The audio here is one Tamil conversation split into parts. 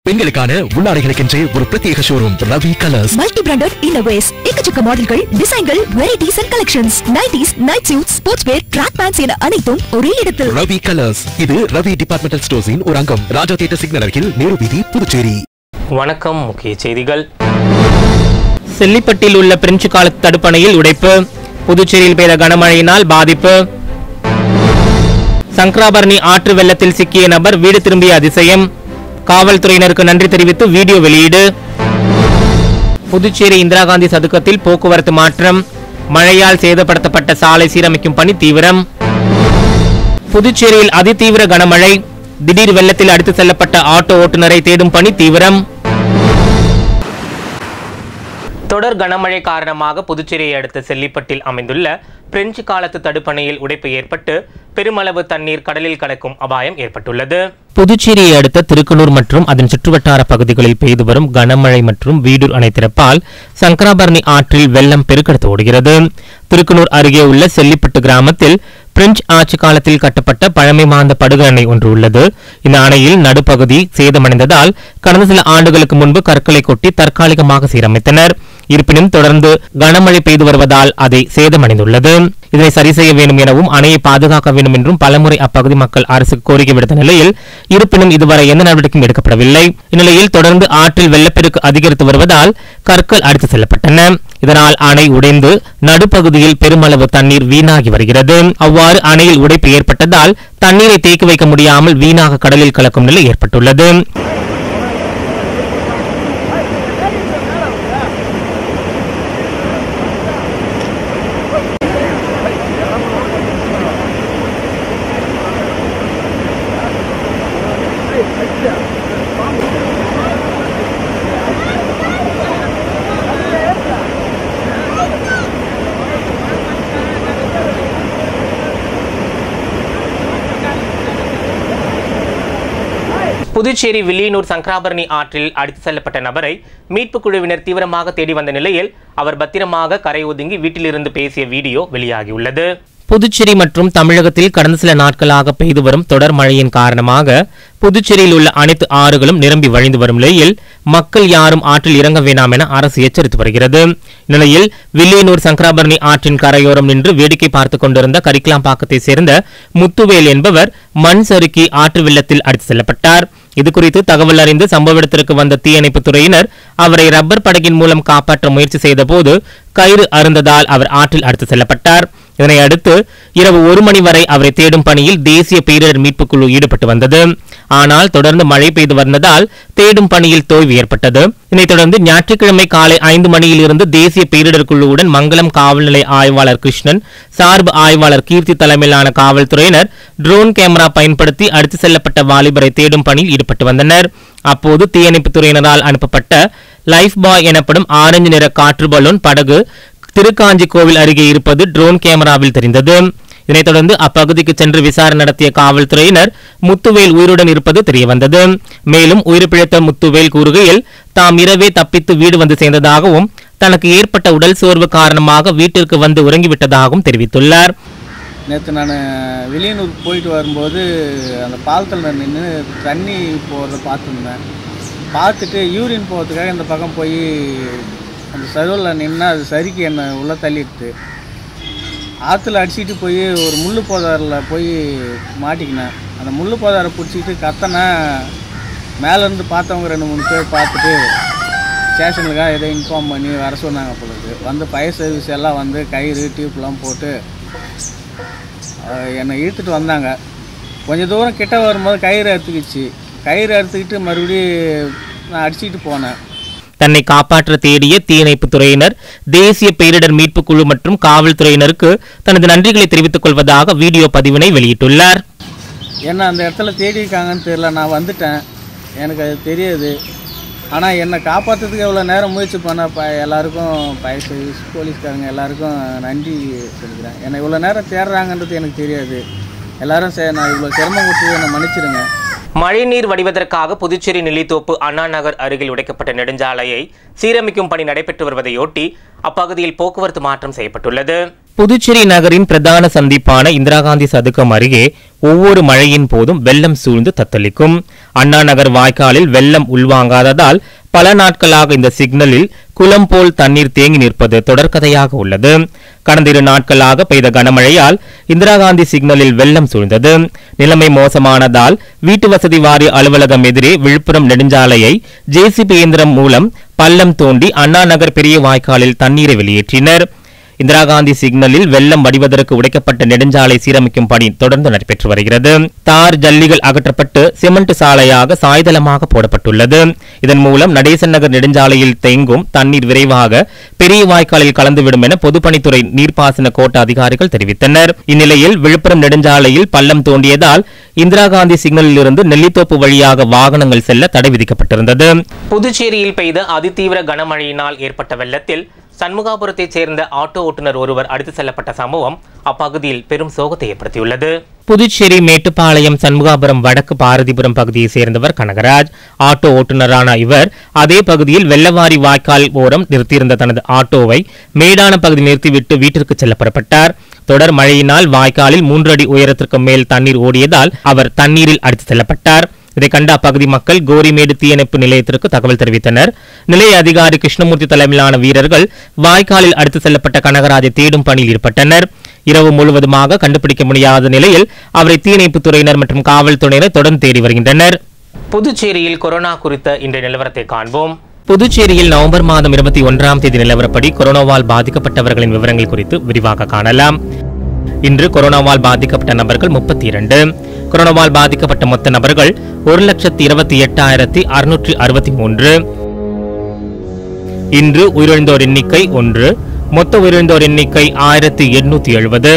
பெண்களுக்கான உள்ளாடைகளுக்கென்றே ஒரு பிரத்யேக showroom Ravi colours multi branded இன்னோவேஸ் எக்கச்சக்க மாடல்கள் டிசைன்கள் varieties and collections nighties night suit sports wear track pants என அனைத்தும் ஒரே இடத்தில் ரவி கலர்ஸ் இது ரவி டிபார்ட்மெண்டல் ஸ்டோர்ஸின் ஒரு அங்கம் ராஜா தியேட்டர் சிக்னல் அருகில் நேரு வீதி புதுச்சேரி வணக்கம் முக்கிய செய்திகள் செல்லிப்பட்டில் உள்ள பிரெஞ்சு கால தடுப்பணையில் உடைப்பு புதுச்சேரியில் பெய்த கனமழையினால் பாதிப்பு சங்கராபரணி ஆற்று வெள்ளத்தில் சிக்கிய நபர் வீடு திரும்பிய அதிசயம் காவல்துறையினருக்கு நன்றி தெரிவித்து வீடியோ வெளியீடு புதுச்சேரி இந்திரா காந்தி சதுக்கத்தில் போக்குவரத்து மாற்றம் மழையால் சேதப்படுத்தப்பட்ட சாலை சீரமைக்கும் பணி தீவிரம் புதுச்சேரியில் அதிதீவிர கனமழை திடீர் வெள்ளத்தில் அடித்து செல்லப்பட்ட ஆட்டோ ஓட்டுநரை தேடும் பணி தீவிரம் தொடர் கனமழை காரணமாக புதுச்சேரியை அடுத்த செல்லிப்பட்டில் அமைந்துள்ள பிரெஞ்சு காலத்து தடுப்பணையில் உடைப்பு ஏற்பட்டு பெருமளவு தண்ணீர் கடலில் கலக்கும் அபாயம் ஏற்பட்டுள்ளது புதுச்சேரியை அடுத்த திருக்கனூர் மற்றும் அதன் சுற்றுவட்டார பகுதிகளில் பெய்து வரும் கனமழை மற்றும் வீடூர் அணை திறப்பால் சங்கராபரணி ஆற்றில் வெள்ளம் பெருக்கெடுத்து ஓடுகிறது திருக்கனூர் அருகே உள்ள செல்லிப்பட்டு கிராமத்தில் பிரெஞ்சு ஆட்சி காலத்தில் கட்டப்பட்ட பழமை மாந்த படுகு அணை ஒன்று உள்ளது இந்த அணையில் நடுப்பகுதி சேதமடைந்ததால் கடந்த சில ஆண்டுகளுக்கு முன்பு கற்களை கொட்டி தற்காலிகமாக சீரமைத்தனர் இருப்பினும் தொடர்ந்து கனமழை பெய்து வருவதால் அதை சேதமடைந்துள்ளது இதனை சரி செய்ய வேண்டும் எனவும் அணையை பாதுகாக்க வேண்டும் என்றும் பலமுறை அப்பகுதி மக்கள் அரசுக்கு கோரிக்கை விடுத்த நிலையில் இருப்பினும் இதுவரை எந்த நடவடிக்கையும் எடுக்கப்படவில்லை இந்நிலையில் தொடர்ந்து ஆற்றில் வெள்ளப்பெருக்கு அதிகரித்து வருவதால் கற்கள் அடித்து செல்லப்பட்டன இதனால் அணை உடைந்து நடுப்பகுதியில் பெருமளவு தண்ணீர் வீணாகி வருகிறது அவ்வாறு அணையில் உடைப்பு ஏற்பட்டதால் தண்ணீரை தேக்கி வைக்க முடியாமல் வீணாக கடலில் கலக்கும் நிலை ஏற்பட்டுள்ளது புதுச்சேரி வில்லியனூர் சங்கராபரணி ஆற்றில் அடித்து செல்லப்பட்ட நபரை மீட்புக் குழுவினர் தீவிரமாக தேடி வந்த நிலையில் அவர் பத்திரமாக கரை ஒதுங்கி வீட்டிலிருந்து பேசிய வீடியோ வெளியாகியுள்ளது புதுச்சேரி மற்றும் தமிழகத்தில் கடந்த சில நாட்களாக பெய்து வரும் தொடர் மழையின் காரணமாக புதுச்சேரியில் உள்ள அனைத்து ஆறுகளும் நிரம்பி வழிந்து வரும் நிலையில் மக்கள் யாரும் ஆற்றில் இறங்க வேண்டாம் என அரசு எச்சரித்து வருகிறது இந்நிலையில் வில்லியனூர் சங்கராபரணி ஆற்றின் கரையோரம் நின்று வேடிக்கை பார்த்துக் கொண்டிருந்த கரிக்கலாம்பாக்கத்தை சேர்ந்த முத்துவேல் என்பவர் மண் சறுக்கி ஆற்று வெள்ளத்தில் அடித்து செல்லப்பட்டார் இதுகுறித்து தகவல் அறிந்து சம்பவ இடத்திற்கு வந்த தீயணைப்புத் துறையினர் அவரை ரப்பர் படகின் மூலம் காப்பாற்ற முயற்சி செய்தபோது கயிறு அருந்ததால் அவர் ஆற்றில் அடித்து செல்லப்பட்டார் இதனை அடுத்து இரவு ஒரு மணி வரை அவரை தேடும் பணியில் தேசிய பேரிடர் மீட்புக் குழு ஈடுபட்டு வந்தது ஆனால் தொடர்ந்து மழை பெய்து வந்ததால் தேடும் பணியில் தோய்வு ஏற்பட்டது இதனைத் தொடர்ந்து ஞாயிற்றுக்கிழமை காலை ஐந்து மணியில் இருந்து தேசிய பேரிடர் குழுவுடன் மங்களம் காவல் நிலைய ஆய்வாளர் கிருஷ்ணன் சார்பு ஆய்வாளர் கீர்த்தி தலைமையிலான காவல்துறையினர் ட்ரோன் கேமரா பயன்படுத்தி அடித்து செல்லப்பட்ட வாலிபரை தேடும் பணியில் ஈடுபட்டு வந்தனர் அப்போது தீயணைப்புத் துறையினரால் அனுப்பப்பட்ட லைஃப் பாய் எனப்படும் ஆரஞ்சு நிற காற்று பலூன் படகு திருக்காஞ்சி கோவில் அருகே இருப்பது ட்ரோன் கேமராவில் தெரிந்தது இதனைத் தொடர்ந்து அப்பகுதிக்கு சென்று விசாரணை நடத்திய காவல்துறையினர் முத்துவேல் உயிருடன் இருப்பது தெரியவந்தது மேலும் உயிர் பிழைத்த முத்துவேல் கூறுகையில் தாம் இரவே தப்பித்து வீடு வந்து சேர்ந்ததாகவும் தனக்கு ஏற்பட்ட உடல் சோர்வு காரணமாக வீட்டிற்கு வந்து உறங்கிவிட்டதாகவும் தெரிவித்துள்ளார் நேற்று நான் வெளியனூர் போயிட்டு வரும்போது அந்த பாலத்தில் நின்று தண்ணி போகிறத பார்த்துருந்தேன் பார்த்துட்டு யூரின் போகிறதுக்காக இந்த பக்கம் போய் அந்த சருவில் நின்று அது சரிக்கு என்னை உள்ளே தள்ளிடுது ஆற்றுல அடிச்சிட்டு போய் ஒரு முள்ளு போதாரில் போய் மாட்டிக்கினேன் அந்த முள்ளு போதாரை பிடிச்சிக்கிட்டு கத்தனேன் மேலேருந்து பார்த்தவங்க ரெண்டு மூணு பேர் பார்த்துட்டு ஸ்டேஷனுக்காக எதோ இன்ஃபார்ம் பண்ணி வர சொன்னாங்க பொழுது வந்து ஃபயர் சர்வீஸ் எல்லாம் வந்து கயிறு டியூப்லாம் போட்டு அஹ் என்னை இழுத்துட்டு வந்தாங்க கொஞ்சம் தூரம் கிட்ட வரும்போது கயிறு அறுத்துக்கிச்சு கயிறு அறுத்துக்கிட்டு மறுபடியும் நான் அடிச்சுக்கிட்டு போனேன் தன்னை காப்பாற்ற தேடிய தீயணைப்புத் துறையினர் தேசிய பேரிடர் மீட்புக் குழு மற்றும் காவல்துறையினருக்கு தனது நன்றிகளை தெரிவித்துக் கொள்வதாக வீடியோ பதிவினை வெளியிட்டுள்ளார் என்ன அந்த இடத்துல தேடி இருக்காங்கன்னு தெரியல நான் வந்துட்டேன் எனக்கு அது தெரியாது ஆனால் என்னை காப்பாற்றுறதுக்கு எவ்வளோ நேரம் முயற்சி பண்ண ப எல்லாருக்கும் ஃபயர் சர்வீஸ் போலீஸ்காரங்க எல்லாருக்கும் நன்றி சொல்லிக்கிறேன் என்னை இவ்வளோ நேரம் தேடுறாங்கன்றது எனக்கு தெரியாது எல்லாரும் சே நான் இவ்வளோ சிரமம் கொடுத்தது என்னை மன்னிச்சிடுங்க மழைநீர் வடிவதற்காக புதுச்சேரி நெல்லித்தோப்பு அண்ணா நகர் அருகில் உடைக்கப்பட்ட நெடுஞ்சாலையை சீரமைக்கும் பணி நடைபெற்று வருவதையொட்டி அப்பகுதியில் போக்குவரத்து மாற்றம் செய்யப்பட்டுள்ளது புதுச்சேரி நகரின் பிரதான சந்திப்பான இந்திரா காந்தி சதுக்கம் அருகே ஒவ்வொரு மழையின் போதும் வெள்ளம் சூழ்ந்து தத்தளிக்கும் அண்ணா நகர் வாய்க்காலில் வெள்ளம் உள்வாங்காததால் பல நாட்களாக இந்த சிக்னலில் குளம் போல் தண்ணீர் தேங்கி நிற்பது தொடர்கதையாக உள்ளது கடந்த இரு நாட்களாக பெய்த கனமழையால் இந்திரா காந்தி சிக்னலில் வெள்ளம் சூழ்ந்தது நிலைமை மோசமானதால் வீட்டு வசதி வாரிய அலுவலகம் எதிரே விழுப்புரம் நெடுஞ்சாலையை ஜேசிபி இயந்திரம் மூலம் பள்ளம் தோண்டி அண்ணா நகர் பெரிய வாய்க்காலில் தண்ணீரை வெளியேற்றினர் இந்திரா காந்தி சிக்னலில் வெள்ளம் வடிவதற்கு உடைக்கப்பட்ட நெடுஞ்சாலை சீரமைக்கும் பணி தொடர்ந்து நடைபெற்று வருகிறது தார் ஜல்லிகள் அகற்றப்பட்டு சிமெண்ட் சாலையாக சாய்தளமாக போடப்பட்டுள்ளது இதன் மூலம் நடேசன் நகர் நெடுஞ்சாலையில் தேங்கும் தண்ணீர் விரைவாக பெரிய வாய்க்காலில் கலந்துவிடும் என பொதுப்பணித்துறை நீர்ப்பாசன கோட்ட அதிகாரிகள் தெரிவித்தனர் இந்நிலையில் விழுப்புரம் நெடுஞ்சாலையில் பள்ளம் தோண்டியதால் இந்திரா காந்தி சிக்னலில் இருந்து நெல்லித்தோப்பு வழியாக வாகனங்கள் செல்ல தடை விதிக்கப்பட்டிருந்தது புதுச்சேரியில் பெய்த அதிதீவிர கனமழையினால் ஏற்பட்ட வெள்ளத்தில் சண்முகாபுரத்தைச் சேர்ந்த ஆட்டோ ஓட்டுநர் ஒருவர் அடித்து செல்லப்பட்ட சம்பவம் அப்பகுதியில் பெரும் சோகத்தை ஏற்படுத்தியுள்ளது புதுச்சேரி மேட்டுப்பாளையம் சண்முகாபுரம் வடக்கு பாரதிபுரம் பகுதியைச் சேர்ந்தவர் கனகராஜ் ஆட்டோ ஓட்டுநரான இவர் அதே பகுதியில் வெள்ளவாரி வாய்க்கால் ஓரம் நிறுத்தியிருந்த தனது ஆட்டோவை மேடான பகுதியில் நிறுத்திவிட்டு வீட்டிற்கு செல்ல புறப்பட்டார் தொடர் மழையினால் வாய்க்காலில் மூன்று அடி உயரத்திற்கு மேல் தண்ணீர் ஓடியதால் அவர் தண்ணீரில் அடித்து செல்லப்பட்டார் இதை கண்ட அப்பகுதி மக்கள் கோரிமேடு தீயணைப்பு நிலையத்திற்கு தகவல் தெரிவித்தனர் நிலைய அதிகாரி கிருஷ்ணமூர்த்தி தலைமையிலான வீரர்கள் வாய்க்காலில் அடுத்து செல்லப்பட்ட கனகராஜை தேடும் பணியில் ஈடுபட்டனர் இரவு முழுவதுமாக கண்டுபிடிக்க முடியாத நிலையில் அவரை தீயணைப்பு துறையினர் மற்றும் காவல்துறையினர் தொடர்ந்து தேடி வருகின்றனர் புதுச்சேரியில் கொரோனா குறித்த இன்றைய நிலவரத்தை காண்போம் புதுச்சேரியில் நவம்பர் மாதம் இருபத்தி ஒன்றாம் தேதி நிலவரப்படி கொரோனாவால் பாதிக்கப்பட்டவர்களின் விவரங்கள் குறித்து விரிவாக காணலாம் இன்று கொரோனாவால் பாதிக்கப்பட்ட நபர்கள் முப்பத்தி இரண்டு கொரோனாவால் பாதிக்கப்பட்ட மொத்த நபர்கள் ஒரு லட்சத்தி இருபத்தி எட்டாயிரத்தி அறுநூற்றி அறுபத்தி மூன்று இன்று உயிரிழந்தோர் எண்ணிக்கை ஒன்று மொத்த உயிரிழந்தோர் எண்ணிக்கை ஆயிரத்தி எண்ணூத்தி எழுபது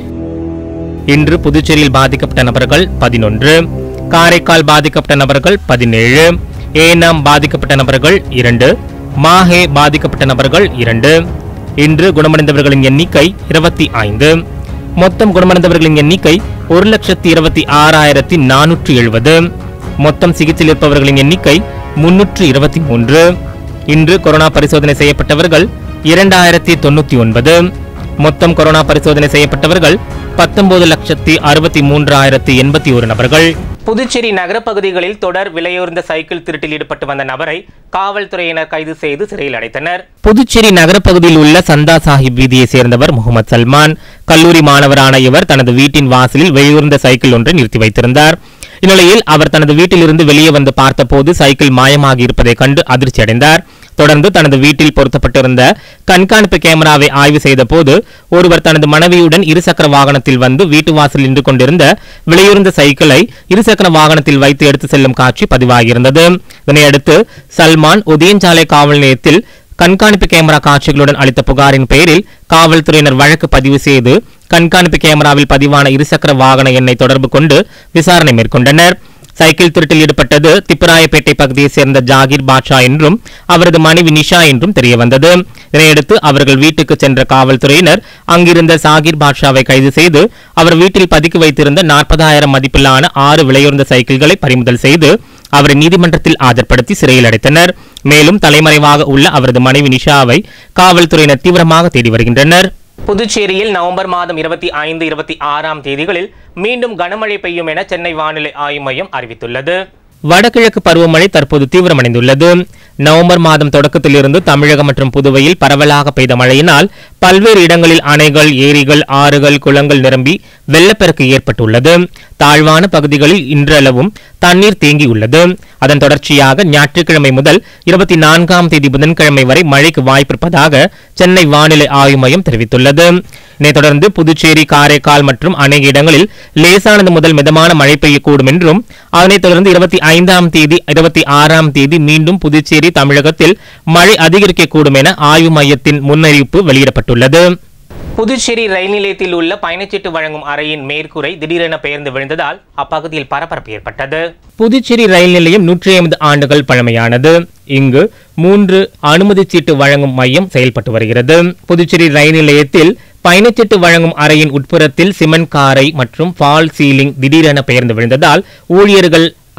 இன்று புதுச்சேரியில் பாதிக்கப்பட்ட நபர்கள் பதினொன்று காரைக்கால் பாதிக்கப்பட்ட நபர்கள் பதினேழு ஏனாம் பாதிக்கப்பட்ட நபர்கள் இரண்டு மாஹே பாதிக்கப்பட்ட நபர்கள் இரண்டு இன்று குணமடைந்தவர்களின் எண்ணிக்கை இருபத்தி ஐந்து மொத்தம் குணமடைந்தவர்களின் எண்ணிக்கை ஒரு லட்சத்தி இருபத்தி ஆறாயிரத்தி நானூற்றி எழுபது மொத்தம் சிகிச்சையில் இருப்பவர்களின் எண்ணிக்கை முன்னூற்று இருபத்தி மூன்று இன்று கொரோனா பரிசோதனை செய்யப்பட்டவர்கள் இரண்டாயிரத்தி தொண்ணூத்தி ஒன்பது மொத்தம் கொரோனா பரிசோதனை செய்யப்பட்டவர்கள் பத்தொன்பது லட்சத்தி அறுபத்தி மூன்றாயிரத்தி எண்பத்தி ஒரு நபர்கள் புதுச்சேரி நகரப்பகுதிகளில் தொடர் விலையுயர்ந்த சைக்கிள் திருட்டில் ஈடுபட்டு வந்த நபரை காவல்துறையினர் கைது செய்து சிறையில் அடைத்தனர் புதுச்சேரி நகரப்பகுதியில் உள்ள சந்தா சாஹிப் வீதியைச் சேர்ந்தவர் முகமது சல்மான் கல்லூரி மாணவரான இவர் தனது வீட்டின் வாசலில் விலையுயர்ந்த சைக்கிள் ஒன்றை நிறுத்தி வைத்திருந்தார் இந்நிலையில் அவர் தனது வீட்டிலிருந்து வெளியே வந்து பார்த்தபோது சைக்கிள் மாயமாகி இருப்பதைக் கண்டு அதிர்ச்சி அடைந்தார் தொடர்ந்து தனது வீட்டில் பொருத்தப்பட்டிருந்த கண்காணிப்பு கேமராவை ஆய்வு செய்த போது ஒருவர் தனது மனைவியுடன் இருசக்கர வாகனத்தில் வந்து வீட்டு வாசலில் நின்று கொண்டிருந்த விலையுறந்த சைக்கிளை இருசக்கர வாகனத்தில் வைத்து எடுத்து செல்லும் காட்சி பதிவாகியிருந்தது இதனையடுத்து சல்மான் உதயஞ்சாலை காவல் நிலையத்தில் கண்காணிப்பு கேமரா காட்சிகளுடன் அளித்த புகாரின் பெயரில் காவல்துறையினர் வழக்கு பதிவு செய்து கண்காணிப்பு கேமராவில் பதிவான இருசக்கர வாகன எண்ணை தொடர்பு கொண்டு விசாரணை மேற்கொண்டனர் சைக்கிள் திருட்டில் ஈடுபட்டது திப்பராயப்பேட்டை பகுதியைச் சேர்ந்த ஜாகிர் பாட்ஷா என்றும் அவரது மனைவி நிஷா என்றும் தெரியவந்தது இதனையடுத்து அவர்கள் வீட்டுக்கு சென்ற காவல்துறையினர் அங்கிருந்த சாகிர் பாட்ஷாவை கைது செய்து அவர் வீட்டில் பதுக்கி வைத்திருந்த நாற்பதாயிரம் மதிப்பிலான ஆறு விலையுறந்த சைக்கிள்களை பறிமுதல் செய்து அவரை நீதிமன்றத்தில் ஆஜர்படுத்தி சிறையில் அடைத்தனர் மேலும் தலைமறைவாக உள்ள அவரது மனைவி நிஷாவை காவல்துறையினர் தீவிரமாக தேடி வருகின்றனர் புதுச்சேரியில் நவம்பர் மாதம் இருபத்தி ஐந்து இருபத்தி ஆறாம் தேதிகளில் மீண்டும் கனமழை பெய்யும் என சென்னை வானிலை ஆய்வு மையம் அறிவித்துள்ளது வடகிழக்கு பருவமழை தற்போது தீவிரமடைந்துள்ளது நவம்பர் மாதம் தொடக்கத்திலிருந்து தமிழகம் மற்றும் புதுவையில் பரவலாக பெய்த மழையினால் பல்வேறு இடங்களில் அணைகள் ஏரிகள் ஆறுகள் குளங்கள் நிரம்பி வெள்ளப்பெருக்கு ஏற்பட்டுள்ளது தாழ்வான பகுதிகளில் இன்றளவும் தண்ணீர் தேங்கியுள்ளது அதன் தொடர்ச்சியாக ஞாயிற்றுக்கிழமை முதல் இருபத்தி நான்காம் தேதி புதன்கிழமை வரை மழைக்கு வாய்ப்பிருப்பதாக சென்னை வானிலை ஆய்வு மையம் தெரிவித்துள்ளது இதனைத் தொடர்ந்து புதுச்சேரி காரைக்கால் மற்றும் அநேக இடங்களில் லேசானது முதல் மிதமான மழை பெய்யக்கூடும் என்றும் அதனைத் தொடர்ந்து இருபத்தி ஐந்தாம் தேதி இருபத்தி ஆறாம் தேதி மீண்டும் புதுச்சேரி தமிழகத்தில் மழை அதிகரிக்கக்கூடும் என ஆய்வு மையத்தின் முன்னறிவிப்பு வெளியிடப்பட்டுள்ளது புதுச்சேரி ரயில் நிலையத்தில் உள்ள பயணச்சீட்டு வழங்கும் அறையின் மேற்கூரை திடீரென பெயர்ந்து விழுந்ததால் அப்பகுதியில் பரபரப்பு ஏற்பட்டது புதுச்சேரி ரயில் நிலையம் நூற்றி ஐம்பது ஆண்டுகள் பழமையானது இங்கு மூன்று அனுமதி சீட்டு வழங்கும் மையம் செயல்பட்டு வருகிறது புதுச்சேரி ரயில் நிலையத்தில் பயணச்சீட்டு வழங்கும் அறையின் உட்புறத்தில் சிமெண்ட் காரை மற்றும் ஃபால் சீலிங் திடீரென பெயர்ந்து விழுந்ததால் ஊழியர்கள்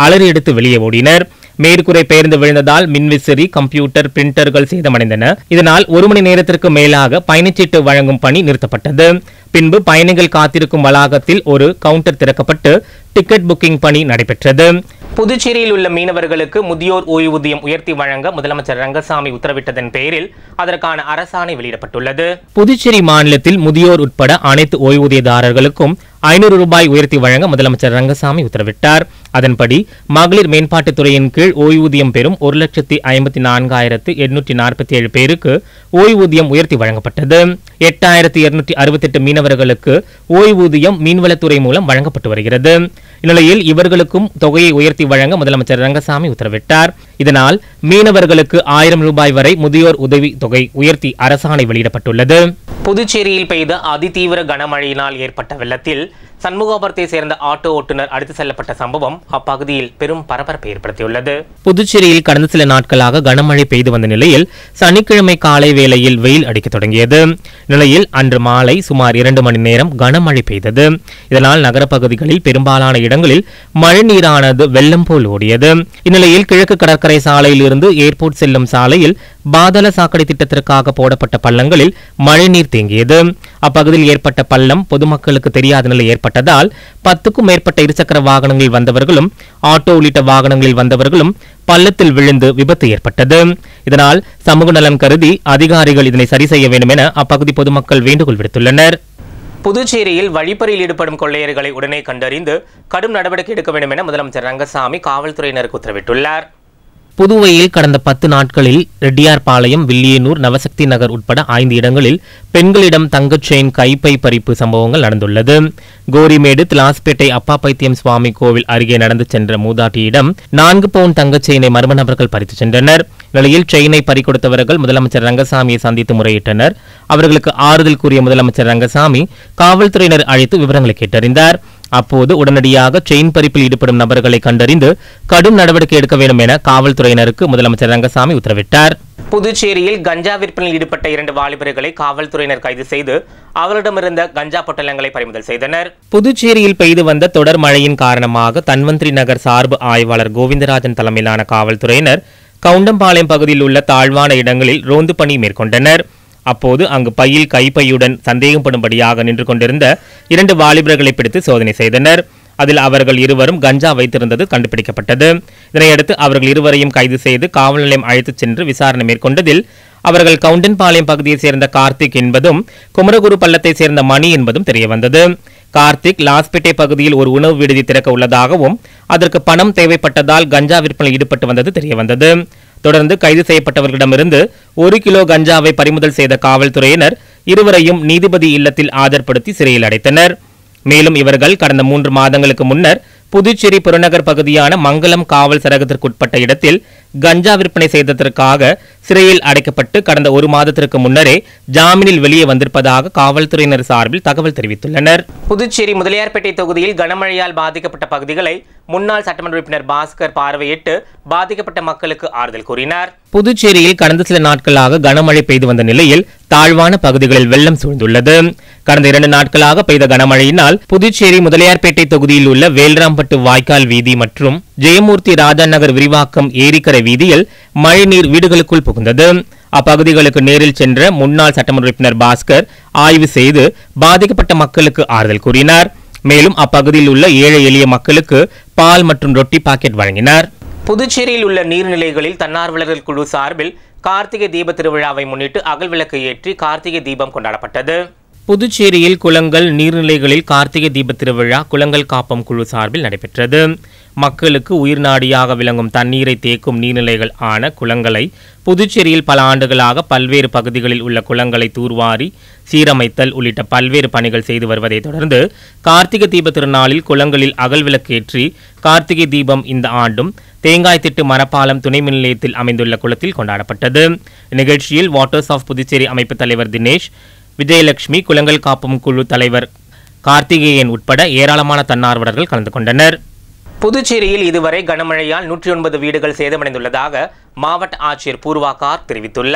அலறி எடுத்து வெளியே ஓடினர் மேற்கூரை பெயர்ந்து விழுந்ததால் மின்விசிறி கம்ப்யூட்டர் பிரிண்டர்கள் சேதமடைந்தன இதனால் ஒரு மணி நேரத்திற்கு மேலாக பயணச்சீட்டு வழங்கும் பணி நிறுத்தப்பட்டது பின்பு பயணிகள் காத்திருக்கும் வளாகத்தில் ஒரு கவுண்டர் திறக்கப்பட்டு டிக்கெட் புக்கிங் பணி நடைபெற்றது புதுச்சேரியில் உள்ள மீனவர்களுக்கு முதியோர் ஓய்வூதியம் உயர்த்தி வழங்க முதலமைச்சர் ரங்கசாமி உத்தரவிட்டதன் பேரில் அதற்கான அரசாணை வெளியிடப்பட்டுள்ளது புதுச்சேரி மாநிலத்தில் முதியோர் உட்பட அனைத்து ஓய்வூதியதாரர்களுக்கும் ஐநூறு ரூபாய் உயர்த்தி வழங்க முதலமைச்சர் ரங்கசாமி உத்தரவிட்டார் அதன்படி மகளிர் மேம்பாட்டுத் துறையின் கீழ் ஓய்வூதியம் பெறும் ஒரு லட்சத்தி ஐம்பத்தி நான்காயிரத்து எண்ணூற்றி நாற்பத்தி ஏழு பேருக்கு ஓய்வூதியம் உயர்த்தி வழங்கப்பட்டது எட்டாயிரத்தி இருநூற்றி அறுபத்தெட்டு மீனவர்களுக்கு ஓய்வூதியம் மீன்வளத்துறை மூலம் வழங்கப்பட்டு வருகிறது இந்நிலையில் இவர்களுக்கும் தொகையை உயர்த்தி வழங்க முதலமைச்சர் ரங்கசாமி உத்தரவிட்டார் இதனால் மீனவர்களுக்கு ஆயிரம் ரூபாய் வரை முதியோர் உதவி தொகை உயர்த்தி அரசாணை வெளியிடப்பட்டுள்ளது புதுச்சேரியில் பெய்த அதிதீவிர கனமழையினால் ஏற்பட்ட வெள்ளத்தில் சண்முகாபுரத்தை சேர்ந்த ஆட்டோ ஓட்டுநர் அடித்து செல்லப்பட்ட சம்பவம் அப்பகுதியில் பெரும் பரபரப்பை ஏற்படுத்தியுள்ளது புதுச்சேரியில் கடந்த சில நாட்களாக கனமழை பெய்து வந்த நிலையில் சனிக்கிழமை காலை வேளையில் வெயில் அடிக்கத் தொடங்கியது நிலையில் அன்று மாலை சுமார் இரண்டு மணி நேரம் கனமழை பெய்தது இதனால் நகரப்பகுதிகளில் பெரும்பாலான இடங்களில் மழைநீரானது வெள்ளம் போல் ஓடியது இந்நிலையில் கிழக்கு கடற்கரை சாலையில் இருந்து ஏர்போர்ட் செல்லும் சாலையில் பாதாள சாக்கடை திட்டத்திற்காக போடப்பட்ட பள்ளங்களில் மழைநீர் தேங்கியது அப்பகுதியில் ஏற்பட்ட பள்ளம் பொதுமக்களுக்கு தெரியாத நிலை ஏற்பட்டதால் பத்துக்கும் மேற்பட்ட இருசக்கர வாகனங்களில் வந்தவர்களும் ஆட்டோ உள்ளிட்ட வாகனங்களில் வந்தவர்களும் பள்ளத்தில் விழுந்து விபத்து ஏற்பட்டது இதனால் சமூக நலம் கருதி அதிகாரிகள் இதனை சரி செய்ய வேண்டும் என அப்பகுதி பொதுமக்கள் வேண்டுகோள் விடுத்துள்ளனர் புதுச்சேரியில் வழிப்பறியில் ஈடுபடும் கொள்ளையர்களை உடனே கண்டறிந்து கடும் நடவடிக்கை எடுக்க வேண்டும் என முதலமைச்சர் ரங்கசாமி காவல்துறையினருக்கு உத்தரவிட்டுள்ளார் புதுவையில் கடந்த பத்து நாட்களில் ரெட்டியார்பாளையம் வில்லியனூர் நவசக்தி நகர் உட்பட ஐந்து இடங்களில் பெண்களிடம் தங்கச் செயின் கைப்பை பறிப்பு சம்பவங்கள் நடந்துள்ளது கோரிமேடு திலாஸ்பேட்டை அப்பா பைத்தியம் சுவாமி கோவில் அருகே நடந்து சென்ற மூதாட்டியிடம் நான்கு பவுன் தங்கச் செயினை மர்ம நபர்கள் பறித்து சென்றனர் நிலையில் செயினை பறிகொடுத்தவர்கள் முதலமைச்சர் ரங்கசாமியை சந்தித்து முறையிட்டனர் அவர்களுக்கு ஆறுதல் கூறிய முதலமைச்சர் ரங்கசாமி காவல்துறையினர் அழைத்து விவரங்களை கேட்டறிந்தார் அப்போது உடனடியாக செயின் பறிப்பில் ஈடுபடும் நபர்களை கண்டறிந்து கடும் நடவடிக்கை எடுக்க வேண்டும் என காவல்துறையினருக்கு முதலமைச்சர் ரங்கசாமி உத்தரவிட்டார் புதுச்சேரியில் கஞ்சா விற்பனையில் ஈடுபட்ட இரண்டு வாலிபர்களை காவல்துறையினர் கைது செய்து அவர்களிடமிருந்த கஞ்சா பொட்டலங்களை பறிமுதல் செய்தனர் புதுச்சேரியில் பெய்து வந்த தொடர் மழையின் காரணமாக தன்வந்திரி நகர் சார்பு ஆய்வாளர் கோவிந்தராஜன் தலைமையிலான காவல்துறையினர் கவுண்டம்பாளையம் பகுதியில் உள்ள தாழ்வான இடங்களில் ரோந்து பணி மேற்கொண்டனர் அப்போது அங்கு பையில் கைப்பையுடன் சந்தேகப்படும்படியாக நின்று கொண்டிருந்த இரண்டு வாலிபர்களை பிடித்து சோதனை செய்தனர் அதில் அவர்கள் இருவரும் கஞ்சா வைத்திருந்தது கண்டுபிடிக்கப்பட்டது இதனையடுத்து அவர்கள் இருவரையும் கைது செய்து காவல் நிலையம் அழைத்துச் சென்று விசாரணை மேற்கொண்டதில் அவர்கள் கவுண்டன்பாளையம் பகுதியைச் சேர்ந்த கார்த்திக் என்பதும் குமரகுரு பள்ளத்தைச் சேர்ந்த மணி என்பதும் தெரியவந்தது கார்த்திக் லாஸ்பேட்டை பகுதியில் ஒரு உணவு விடுதி திறக்க உள்ளதாகவும் அதற்கு பணம் தேவைப்பட்டதால் கஞ்சா விற்பனையில் ஈடுபட்டு வந்தது தெரியவந்தது தொடர்ந்து கைது செய்யப்பட்டவர்களிடமிருந்து ஒரு கிலோ கஞ்சாவை பறிமுதல் செய்த காவல்துறையினர் இருவரையும் நீதிபதி இல்லத்தில் ஆஜர்படுத்தி சிறையில் அடைத்தனர் மேலும் இவர்கள் கடந்த மூன்று மாதங்களுக்கு முன்னர் புதுச்சேரி புறநகர் பகுதியான மங்கலம் காவல் சரகத்திற்குட்பட்ட இடத்தில் கஞ்சா விற்பனை செய்ததற்காக சிறையில் அடைக்கப்பட்டு கடந்த ஒரு மாதத்திற்கு முன்னரே ஜாமீனில் வெளியே வந்திருப்பதாக காவல்துறையினர் சார்பில் தகவல் தெரிவித்துள்ளனர் புதுச்சேரி முதலியார்பேட்டை தொகுதியில் கனமழையால் பாதிக்கப்பட்ட பகுதிகளை முன்னாள் சட்டமன்ற உறுப்பினர் பாஸ்கர் பார்வையிட்டு பாதிக்கப்பட்ட மக்களுக்கு ஆறுதல் கூறினார் புதுச்சேரியில் கடந்த சில நாட்களாக கனமழை பெய்து வந்த நிலையில் தாழ்வான பகுதிகளில் வெள்ளம் சூழ்ந்துள்ளது கடந்த இரண்டு நாட்களாக பெய்த கனமழையினால் புதுச்சேரி முதலியார்பேட்டை தொகுதியில் உள்ள வேல்ராம்பட்டு வாய்க்கால் வீதி மற்றும் ஜெயமூர்த்தி ராஜா நகர் விரிவாக்கம் ஏரிக்கரை வீதியில் மழைநீர் வீடுகளுக்குள் புகுந்தது அப்பகுதிகளுக்கு நேரில் சென்ற முன்னாள் சட்டமன்ற உறுப்பினர் பாஸ்கர் ஆய்வு செய்து பாதிக்கப்பட்ட மக்களுக்கு ஆறுதல் கூறினார் மேலும் அப்பகுதியில் உள்ள ஏழை எளிய மக்களுக்கு பால் மற்றும் ரொட்டி பாக்கெட் வழங்கினார் புதுச்சேரியில் உள்ள நீர்நிலைகளில் தன்னார்வலர்கள் குழு சார்பில் கார்த்திகை தீப திருவிழாவை முன்னிட்டு அகல் விளக்கு ஏற்றி கார்த்திகை தீபம் கொண்டாடப்பட்டது புதுச்சேரியில் குளங்கள் நீர்நிலைகளில் கார்த்திகை தீப திருவிழா குளங்கள் காப்பம் குழு சார்பில் நடைபெற்றது மக்களுக்கு உயிர்நாடியாக விளங்கும் தண்ணீரை தேக்கும் நீர்நிலைகள் ஆன குளங்களை புதுச்சேரியில் பல ஆண்டுகளாக பல்வேறு பகுதிகளில் உள்ள குளங்களை தூர்வாரி சீரமைத்தல் உள்ளிட்ட பல்வேறு பணிகள் செய்து வருவதை தொடர்ந்து கார்த்திகை தீப திருநாளில் குளங்களில் அகல் விளக்கேற்றி கார்த்திகை தீபம் இந்த ஆண்டும் தேங்காய் திட்டு மரப்பாலம் துணை மின் நிலையத்தில் அமைந்துள்ள குளத்தில் கொண்டாடப்பட்டது இந்நிகழ்ச்சியில் வாட்டர்ஸ் ஆஃப் புதுச்சேரி அமைப்பு தலைவர் தினேஷ் விஜயலட்சுமி குளங்கள் காப்பும் குழு தலைவர் கார்த்திகேயன் உட்பட ஏராளமான தன்னார்வலர்கள் கலந்து கொண்டனர் புதுச்சேரியில் இதுவரை கனமழையால் நூற்றி ஒன்பது வீடுகள் சேதமடைந்துள்ளதாக மாவட்ட ஆட்சியர் பூர்வாகார் தெரிவித்துள்ளார்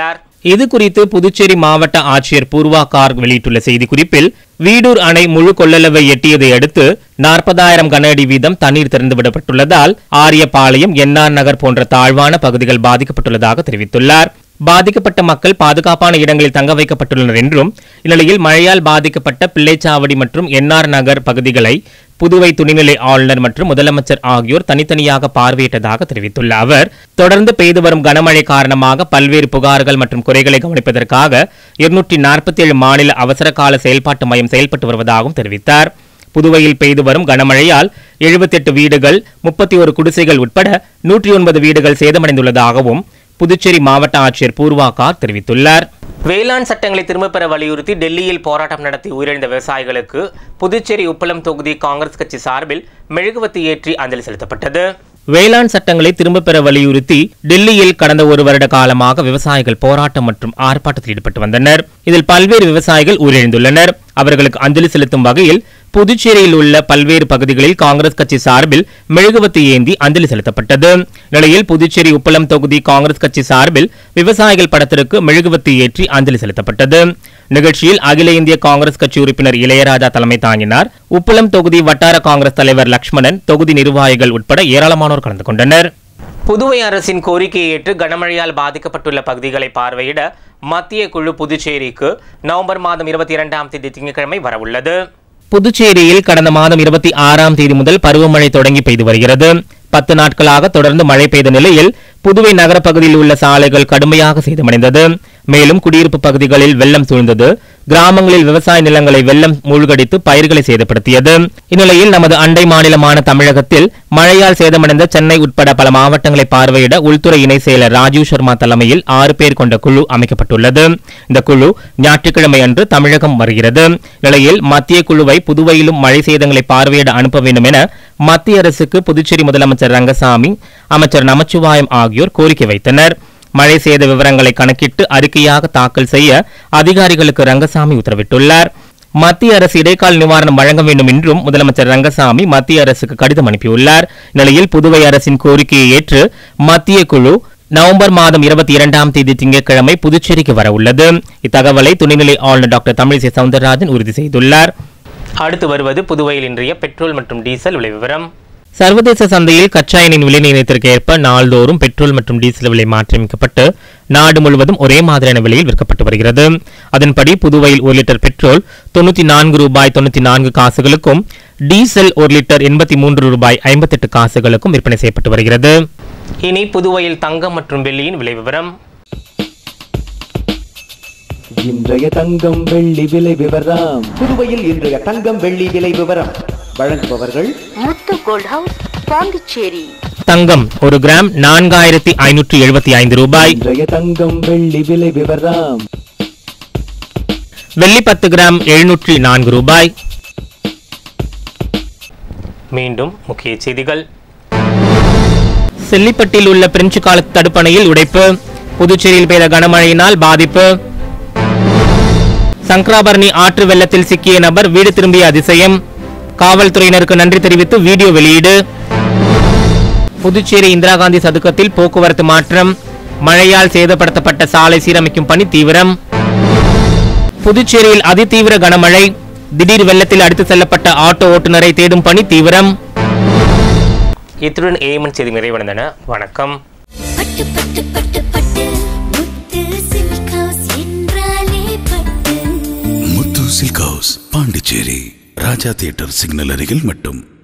இது குறித்து புதுச்சேரி மாவட்ட ஆட்சியர் பூர்வா கார்க் வெளியிட்டுள்ள செய்திக்குறிப்பில் வீடூர் அணை முழு கொள்ளளவை எட்டியதை அடுத்து நாற்பதாயிரம் கன அடி வீதம் தண்ணீர் திறந்துவிடப்பட்டுள்ளதால் ஆரியபாளையம் என்ஆர் நகர் போன்ற தாழ்வான பகுதிகள் பாதிக்கப்பட்டுள்ளதாக தெரிவித்துள்ளார் பாதிக்கப்பட்ட மக்கள் பாதுகாப்பான இடங்களில் தங்க வைக்கப்பட்டுள்ளனர் என்றும் இந்நிலையில் மழையால் பாதிக்கப்பட்ட பிள்ளைச்சாவடி மற்றும் என்ஆர் நகர் பகுதிகளை புதுவை துணைநிலை ஆளுநர் மற்றும் முதலமைச்சர் ஆகியோர் தனித்தனியாக பார்வையிட்டதாக தெரிவித்துள்ள அவர் தொடர்ந்து பெய்து வரும் கனமழை காரணமாக பல்வேறு புகார்கள் மற்றும் குறைகளை கவனிப்பதற்காக இருநூற்றி நாற்பத்தி ஏழு மாநில அவசர கால செயல்பாட்டு மையம் செயல்பட்டு வருவதாகவும் தெரிவித்தார் புதுவையில் பெய்து வரும் கனமழையால் 78 வீடுகள் முப்பத்தி ஒரு குடிசைகள் உட்பட நூற்றி ஒன்பது வீடுகள் சேதமடைந்துள்ளதாகவும் புதுச்சேரி மாவட்ட ஆட்சியர் பூர்வாகார் தெரிவித்துள்ளார் வேளாண் சட்டங்களை திரும்பப் பெற வலியுறுத்தி டெல்லியில் போராட்டம் நடத்தி உயிரிழந்த விவசாயிகளுக்கு புதுச்சேரி உப்பளம் தொகுதி காங்கிரஸ் கட்சி சார்பில் மெழுகுவத்தி ஏற்றி அஞ்சலி செலுத்தப்பட்டது வேளாண் சட்டங்களை திரும்பப் பெற வலியுறுத்தி டெல்லியில் கடந்த ஒரு வருட காலமாக விவசாயிகள் போராட்டம் மற்றும் ஆர்ப்பாட்டத்தில் ஈடுபட்டு வந்தனர் இதில் பல்வேறு விவசாயிகள் உயிரிழந்துள்ளனர் அவர்களுக்கு அஞ்சலி செலுத்தும் வகையில் புதுச்சேரியில் உள்ள பல்வேறு பகுதிகளில் காங்கிரஸ் கட்சி சார்பில் மெழுகுவத்தி ஏந்தி அஞ்சலி செலுத்தப்பட்டது நிலையில் புதுச்சேரி உப்பளம் தொகுதி காங்கிரஸ் கட்சி சார்பில் விவசாயிகள் படத்திற்கு மெழுகுவத்தி ஏற்றி அஞ்சலி செலுத்தப்பட்டது நிகழ்ச்சியில் அகில இந்திய காங்கிரஸ் கட்சி உறுப்பினர் இளையராஜா தலைமை தாங்கினார் உப்பளம் தொகுதி வட்டார காங்கிரஸ் தலைவர் லக்ஷ்மணன் தொகுதி நிர்வாகிகள் உட்பட ஏராளமானோர் கலந்து கொண்டனர் புதுவை அரசின் கோரிக்கையை ஏற்று கனமழையால் பாதிக்கப்பட்டுள்ள பகுதிகளை பார்வையிட மத்திய குழு புதுச்சேரிக்கு நவம்பர் மாதம் இருபத்தி இரண்டாம் தேதி திங்கட்கிழமை வரவுள்ளது புதுச்சேரியில் கடந்த மாதம் இருபத்தி ஆறாம் தேதி முதல் பருவமழை தொடங்கி பெய்து வருகிறது பத்து நாட்களாக தொடர்ந்து மழை பெய்த நிலையில் புதுவை நகர பகுதியில் உள்ள சாலைகள் கடுமையாக சேதமடைந்தது மேலும் குடியிருப்பு பகுதிகளில் வெள்ளம் சூழ்ந்தது கிராமங்களில் விவசாய நிலங்களை வெள்ளம் மூழ்கடித்து பயிர்களை சேதப்படுத்தியது இந்நிலையில் நமது அண்டை மாநிலமான தமிழகத்தில் மழையால் சேதமடைந்த சென்னை உட்பட பல மாவட்டங்களை பார்வையிட உள்துறை இணை செயலர் ராஜீவ் சர்மா தலைமையில் ஆறு பேர் கொண்ட குழு அமைக்கப்பட்டுள்ளது இந்த குழு ஞாயிற்றுக்கிழமை அன்று தமிழகம் வருகிறது நிலையில் மத்திய குழுவை புதுவையிலும் மழை சேதங்களை பார்வையிட அனுப்ப வேண்டும் என மத்திய அரசுக்கு புதுச்சேரி முதலமைச்சர் ரங்கசாமி அமைச்சர் நமச்சிவாயம் ஆகியோர் கோரிக்கை வைத்தனர் மழை சேத விவரங்களை கணக்கிட்டு அறிக்கையாக தாக்கல் செய்ய அதிகாரிகளுக்கு ரங்கசாமி உத்தரவிட்டுள்ளார் மத்திய அரசு இடைக்கால நிவாரணம் வழங்க வேண்டும் என்றும் முதலமைச்சர் ரங்கசாமி மத்திய அரசுக்கு கடிதம் அனுப்பியுள்ளார் இந்நிலையில் புதுவை அரசின் கோரிக்கையை ஏற்று மத்திய குழு நவம்பர் மாதம் இருபத்தி இரண்டாம் தேதி திங்கட்கிழமை புதுச்சேரிக்கு வர உள்ளது இத்தகவலை துணைநிலை ஆளுநர் டாக்டர் தமிழிசை சவுந்தரராஜன் உறுதி செய்துள்ளார் அடுத்து வருவது புதுவையில் இன்றைய பெட்ரோல் மற்றும் டீசல் விலை விவரம் சர்வதேச சந்தையில் கச்சா எண்ணெயின் விலை நிர்ணயத்திற்கு ஏற்ப நாள்தோறும் பெட்ரோல் மற்றும் டீசல் விலை மாற்றியமைக்கப்பட்டு நாடு முழுவதும் ஒரே மாதிரியான விலையில் விற்கப்பட்டு வருகிறது அதன்படி புதுவையில் ஒரு லிட்டர் பெட்ரோல் தொண்ணூற்றி நான்கு ரூபாய் தொண்ணூற்றி நான்கு காசுகளுக்கும் டீசல் ஒரு லிட்டர் எண்பத்தி மூன்று ரூபாய் ஐம்பத்தெட்டு காசுகளுக்கும் விற்பனை செய்யப்பட்டு வருகிறது இனி புதுவையில் தங்கம் மற்றும் வெள்ளியின் விலை விவரம் இன்றைய தங்கம் வெள்ளி விலை விவரம் புதுவையில் இன்றைய தங்கம் வெள்ளி விலை விவரம் வழங்குபவர்கள் முத்து கோல்ட் ஹவுஸ் பாண்டிச்சேரி தங்கம் ஒரு கிராம் நான்காயிரத்தி ஐநூற்றி எழுபத்தி ஐந்து ரூபாய் இன்றைய தங்கம் வெள்ளி விலை விவரம் வெள்ளி பத்து கிராம் எழுநூற்றி நான்கு ரூபாய் மீண்டும் முக்கிய செய்திகள் செல்லிப்பட்டில் உள்ள பிரெஞ்சு கால தடுப்பணையில் உடைப்பு புதுச்சேரியில் பெய்த கனமழையினால் பாதிப்பு சங்கராபரணி ஆற்று வெள்ளத்தில் சிக்கிய நபர் வீடு திரும்பிய அதிசயம் காவல்துறையினருக்கு நன்றி தெரிவித்து வீடியோ வெளியீடு புதுச்சேரி இந்திரா காந்தி சதுக்கத்தில் போக்குவரத்து மாற்றம் மழையால் சேதப்படுத்தப்பட்ட சாலை சீரமைக்கும் பணி தீவிரம் புதுச்சேரியில் அதிதீவிர கனமழை திடீர் வெள்ளத்தில் அடித்து செல்லப்பட்ட ஆட்டோ ஓட்டுநரை தேடும் பணி தீவிரம் இத்துடன் ஏமன் செய்தி நிறைவடைந்தன வணக்கம் பட்டு பட்டு பட்டு பட்டு முத்து சில்க் ஹவுஸ் என்றாலே பட்டு Muthu silk house Pondicherry Raja theatre signal அருகில் மட்டும்